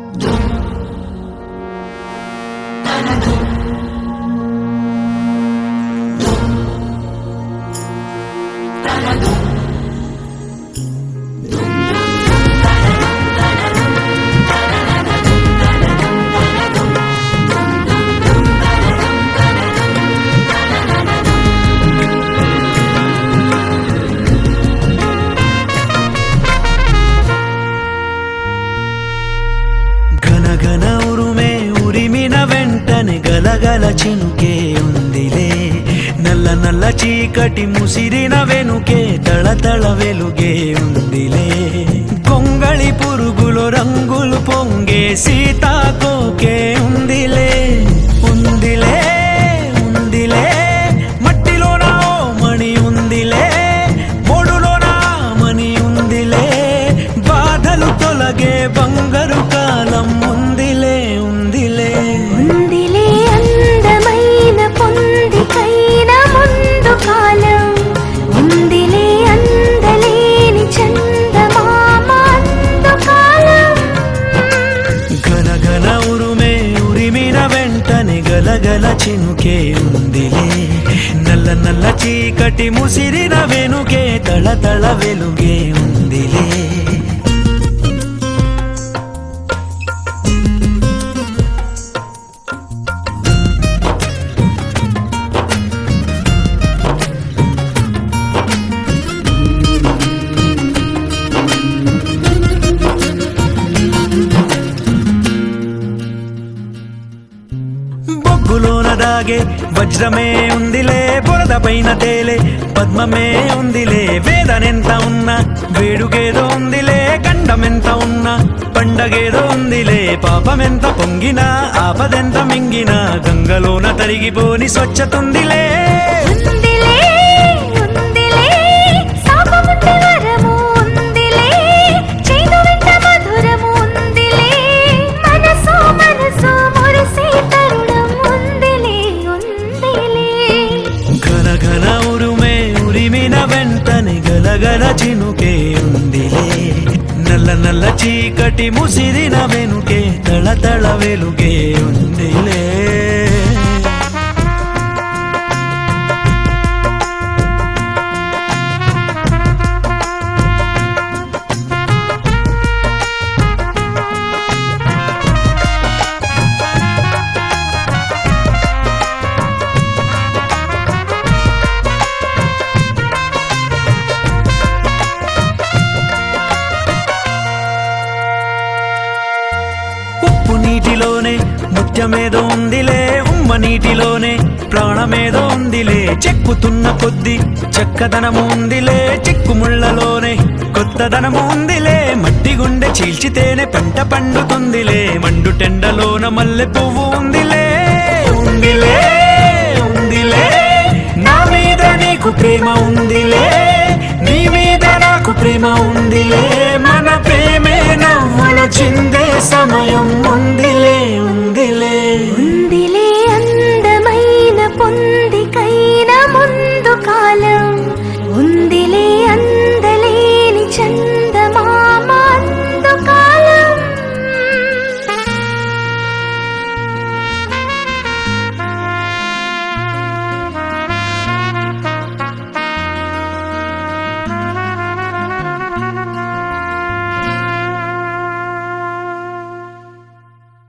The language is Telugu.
ఘన ఘన ఉరుమే ఉరిమిన వెంటనే గలగల చినుకే ఉందిలే నల్ల నల్ల చీకటి ముసిరిన వెనుకే తళతళ వెలుగే ఉందిలే కొంగళి పురుగులు రంగులు పొంగే సీతాకోకే ఉందిలే ఉందిలే ఉందిలే మట్టిలోన ఓ మణి ఉందిలే మోడులోన మణి ఉందిలే బాధలు తొలగే బంగారు కాలం ఉందిలే ఉందిలే ఉందిలే అందమైన పొందికైన ముందు కాలం ఉందిలే అందలేని చందమామ అందు కాలం ఘన ఘన ఉరుమే ఉరిమిన వెంటనే గలగల చినుకే ఉందిలే నల్ల నల్ల చీకటి ముసిరిన వెనుకే తళతళ వెలుగే ఉందిలే బొగ్గులోన దాగే వజ్రమే ఉందిలే బురద పైన తేలే పద్మమే ఉందిలే వేదనెంత ఉన్నా వేడుకేదో ఉందిలే గండమెంత ఉన్నా పండగేదో ఉందిలే పాపమెంత పొంగినా ఆపదెంత మింగినా గంగలోన తరిగిపోని స్వచ్ఛతుందిలే ఉందిలే ఉందిలే శాపముండి వరము ఉందిలే చేదు వెంట మధురము ఉందిలే మనసు మనసు మురిసే తరుణం ఉందిలే ఉందిలే ఘన ఘన ఉరుమే ఉరిమిన వెంటనే గలగల చినుకే ఉందిలే నల్ల నల్ల చీకటి ముసిరిన వెనుకే తళతళ వెలుగే ఉందిలే ఉప్పు నీటిలోనే ముత్యమేదో ఉందిలే ఉమ్మ నీటిలోనే ప్రాణమేదో ఉందిలే చెక్కుతున్న కొద్ది చక్కదనము ఉందిలే చిక్కుముళ్ళలోనే కొత్తదనము ఉందిలే మట్టి గుండె చీల్చితేనే పంట పండుతుందిలే మండు టెండలోన మల్లె పువ్వు ఉందిలే ఉందిలే ఉందిలే నా మీద నీకు ప్రేమ ఉందిలే నీ మీద నాకు ప్రేమ ఉందిలే మన ప్రేమే నవ్వుల చిందే సమయం ఉందిలే